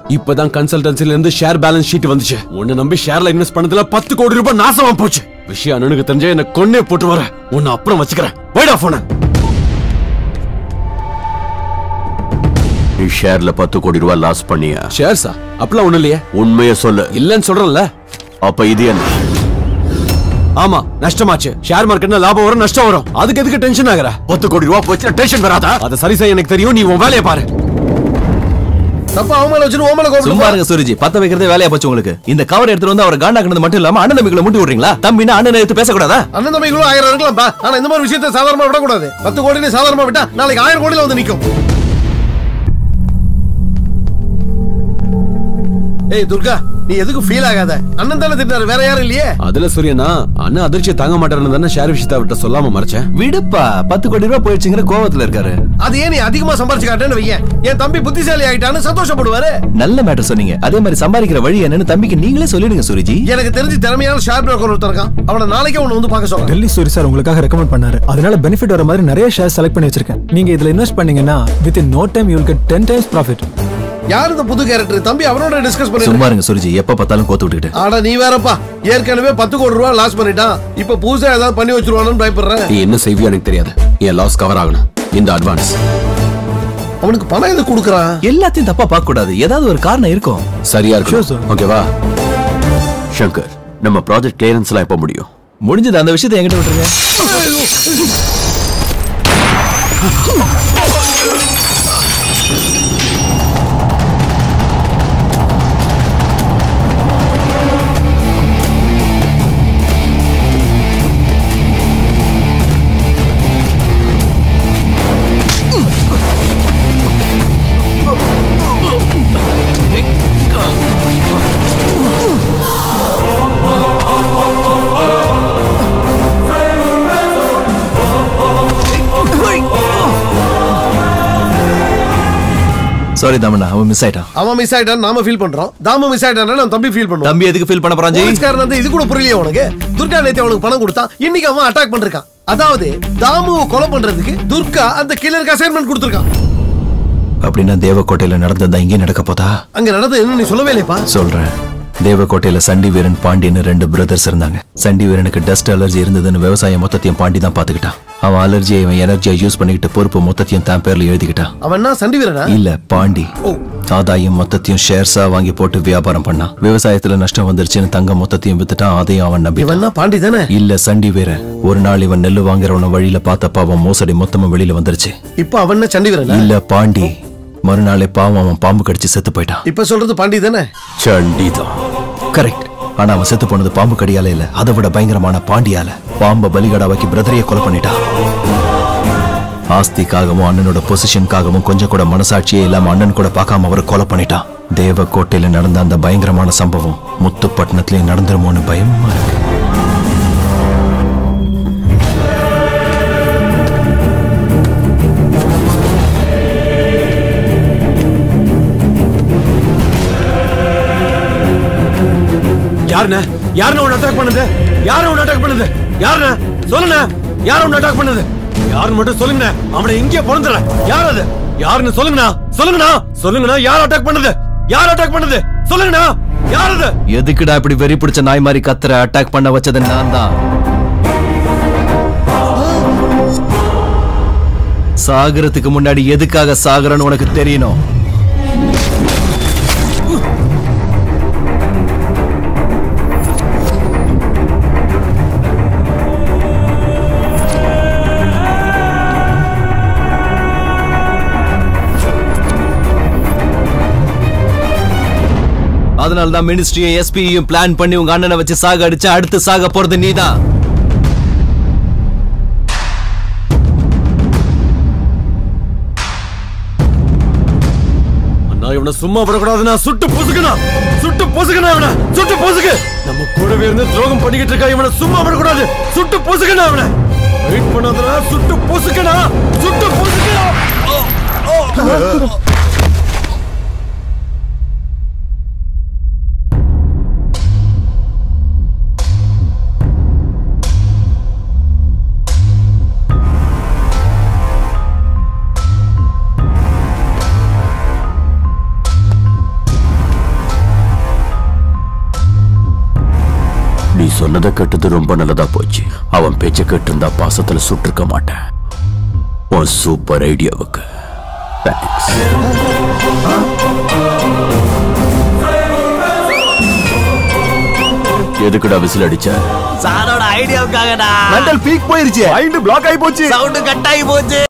இப்பதான் கன்சல்டன்சில இருந்து share balance sheet வந்துச்சு உன்னை நம்பி ஷேர்ல இன்வெஸ்ட் பண்ணதுல பத்து கோடி ரூபாய் நாசமா போச்சு விஷயம் அண்ணனுக்கு தெரிஞ்சா என்ன கொன்னே போட்டு வர உன்னை அப்புறம் வச்சுக்கிறேன் போயிடா போன நீ ஷேர்ல பத்து கோடி ரூபாய் லாஸ் பண்ணியா ஷேர்ஸா அப்பலாம் ஒண்ணு இல்லையே உண்மையை சொல்லு இல்லன்னு சொல்றேன்ல அப்ப இது என்ன ஆமா நஷ்டமாச்சு ஷேர் மார்க்கெட்ல லாபம் வரும் நஷ்டம் வரும் அதுக்கு எதுக்கு டென்ஷன் ஆகுற பத்து கோடி ரூபாய் போச்சு டென்ஷன் வராதா அதை சரி செய்ய எனக்கு தெரியும் நீ உன் வேலையை பாரு தப்பா அவமால வச்சுட்டு ஓமல சும்மா கோபம் இருங்க சூரிஜி பத்த வைக்கிறதே வேலையா போச்சு உங்களுக்கு இந்த கவர் எடுத்துட்டு வந்து அவர் காண்டாக்குனது மட்டும் இல்லாம அண்ணன் தம்பிகளை முட்டி விடுறீங்களா தம்பினா அண்ணனை எடுத்து பேசக்கூடாதா அண்ணன் தம்பிகளும் ஆயிரம் இருக்கலாம்ப்பா ஆனா இந்த மாதிரி விஷயத்தை சாதாரணமா விடக்கூடாது பத்து கோடி சாதாரணமா விட்டா நாளைக்கு ஆயிரம் கோடியில வந்து நிக்கும் ஏய் துர்கா நீ எதுக்கும் ஃபீல் ஆகாத அண்ணன் தானே திட்டாரு வேற யாரும் இல்லையே அதுல சூரியனா அண்ணன் அதிர்ச்சியை தாங்க மாட்டேன்னு தானே ஷேர் விஷயத்தை அவர்கிட்ட சொல்லாம மறைச்சேன் விடுப்பா பத்து கோடி ரூபாய் போயிடுச்சுங்கிற கோவத்துல இருக்காரு அது ஏன் நீ அதிகமா சம்பாரிச்சு காட்டேன்னு வையேன் என் தம்பி புத்திசாலி ஆயிட்டான்னு சந்தோஷப்படுவாரு நல்ல மேட்டர் சொன்னீங்க அதே மாதிரி சம்பாதிக்கிற வழி என்னன்னு தம்பிக்கு நீங்களே சொல்லிடுங்க சூரிஜி எனக்கு தெரிஞ்சு திறமையான ஷேர் புரோக்கர் ஒருத்தர் இருக்கான் அவனை நாளைக்கே உன்னை வந்து பார்க்க சொல்றேன் டெல்லி சூரி சார் உங்களுக்காக ரெக்கமெண்ட் பண்ணாரு அதனால பெனிஃபிட் வர மாதிரி நிறைய ஷேர் செலக்ட் பண்ணி வச்சிருக்கேன் நீங்க இதுல இன்வெஸ்ட் பண்ணீங்கன்னா within no time you get ten times profit யார் இந்த புது கேரக்டர் தம்பி அவனோட டிஸ்கஸ் பண்ணி சும்மா இருங்க சூரிஜி எப்ப பார்த்தாலும் கோத்து விட்டுக்கிட்டு ஆடா நீ வேறப்பா ஏற்கனவே பத்து கோடி ரூபாய் லாஸ் பண்ணிட்டான் இப்ப புதுசா ஏதாவது பண்ணி வச்சிருவானு பயப்படுறேன் நீ என்ன செய்வியோ எனக்கு தெரியாது என் லாஸ் கவர் ஆகணும் இந்த அட்வான்ஸ் அவனுக்கு பணம் எது கொடுக்குறான் எல்லாத்தையும் தப்பா பார்க்க கூடாது ஏதாவது ஒரு காரணம் இருக்கும் சரியா Sure, sir. இருக்கும் ஓகேவா சங்கர் நம்ம ப்ராஜெக்ட் கிளியரன்ஸ் எல்லாம் எப்ப முடியும் முடிஞ்சது அந்த விஷயத்தை என்கிட்ட விட்டுருங்க சாரி தாமண்ணா அவன் மிஸ் ஆயிட்டான் அவன் மிஸ் ஆயிட்டான் நாம ஃபீல் பண்றோம் தாம மிஸ் ஆயிட்டான் நம்ம தம்பி ஃபீல் பண்ணுவோம் தம்பி எதுக்கு ஃபீல் பண்ண போறான் ஜி போலீஸ்காரன் வந்து இது கூட புரியலையே உனக்கு துர்கா நேத்து அவனுக்கு பணம் கொடுத்தான் இன்னைக்கு அவன் அட்டாக் பண்ணிருக்கான் அதாவது தாமுவை கொலை பண்றதுக்கு துர்கா அந்த கில்லருக்கு அசைன்மெண்ட் கொடுத்திருக்கான் அப்படின்னா தேவக்கோட்டையில நடந்ததா இங்கே நடக்க போதா அங்க நடந்தது என்ன நீ சொல்லவே இல்லையப்பா சொல்றேன் தேவக்கோட்டையில சண்டி வீரன் பாண்டின்னு ரெண்டு பிரதர்ஸ் இருந்தாங்க சண்டி வீரனுக்கு டஸ்ட் அலர்ஜி இருந்ததுன்னு விவசாயம் மொத்தத்தையும் பாண்டி தான் பாத்துக்கிட்டான் அவன் அலர்ஜியை இவன் எனர்ஜியா யூஸ் பண்ணிக்கிட்டு பொறுப்பு மொத்தத்தையும் தான் பேர்ல எழுதிக்கிட்டான் அவன் என்ன சண்டி வீரனா இல்ல பாண்டி ஓ. ஆதாயம் மொத்தத்தையும் ஷேர்ஸா வாங்கி போட்டு வியாபாரம் பண்ணான் விவசாயத்துல நஷ்டம் வந்துருச்சுன்னு தங்கம் மொத்தத்தையும் வித்துட்டான் அதையும் அவன் நம்பி இவன் என்ன பாண்டி தானே இல்ல சண்டி வீரன் ஒரு நாள் இவன் நெல்லு வாங்குறவன வழியில பார்த்தப்ப அவன் மோசடி மொத்தமும் வெளியில வந்துருச்சு இப்ப அவன் என்ன சண்டி வீரனா இல்ல பாண்டி மறுநாளே பாவம் அவன் பாம்பு கடிச்சு செத்து போயிட்டான் இப்ப சொல்றது பாண்டி தானே சண்டிதான் கரெக்ட் ஆனா அவன் செத்து போனது பாம்பு கடியால இல்ல அதை விட பயங்கரமான பாண்டியால பாம்பை பலிகடாவாக்கி பிரதரைய கொலை பண்ணிட்டான் ஆஸ்திக்காகவும் அண்ணனோட பொசிஷனுக்காகவும் கொஞ்சம் கூட மனசாட்சியே இல்லாம அண்ணன் கூட பார்க்காம அவரை கொலை பண்ணிட்டான் தேவக்கோட்டையில நடந்த அந்த பயங்கரமான சம்பவம் முத்துப்பட்டினத்திலயும் நடந்துருமோன்னு பயமா இருக்கு யாருண்ணே யாருண்ணே உன்னை அட்டாக் பண்ணுது யாரு உன்னை அட்டாக் பண்ணுது யாருண்ணே சொல்லுண்ணே யார் உன்னை அட்டாக் பண்ணுது யாருன்னு மட்டும் சொல்லுங்கண்ணே அவனை இங்கே பிறந்துற யார் அது யாருன்னு சொல்லுங்கண்ணா சொல்லுங்கண்ணா சொல்லுங்கண்ணா யார் அட்டாக் பண்ணுது யார் அட்டாக் பண்ணுது சொல்லுங்கண்ணா யார் அது எதுக்குடா இப்படி வெறி பிடிச்ச நாய் மாதிரி கத்துற அட்டாக் பண்ண வச்சது நான் தான் சாகரத்துக்கு முன்னாடி எதுக்காக சாகரன்னு உனக்கு தெரியணும் அதனால தான் மினிஸ்ட்ரியும் எஸ்பியும் பிளான் பண்ணி உங்க அண்ணனை வச்சு சாக அடிச்சு அடுத்து சாக போறது நீதான் அண்ணா இவனை சும்மா விடக்கூடாதுண்ணா சுட்டு பொசுக்கணும் சுட்டு பொசுக்கணும் இவனை சுட்டு பொசுக்கு நம்ம கூடவே இருந்து துரோகம் பண்ணிக்கிட்டு இருக்கா இவனை சும்மா விடக்கூடாது சுட்டு பொசுக்கணும் அவனை வெயிட் பண்ணாதடா சுட்டு பொசுக்கணும் சுட்டு பொசுக்கணும் சொன்னதை கேட்டது ரொம்ப நல்லதா போச்சு அவன் பேச்ச கேட்டிருந்தா பாசத்துல சுட்டிருக்க மாட்டேன் உன் சூப்பர் ஐடியாவுக்கு தேங்க்ஸ் எதுக்குடா விசில் அடிச்ச சாரோட ஐடியாவுக்காகடா மெண்டல் பீக் போயிருச்சு மைண்ட் பிளாக் ஆகி போச்சு சவுண்ட் கட் ஆகி போச்சு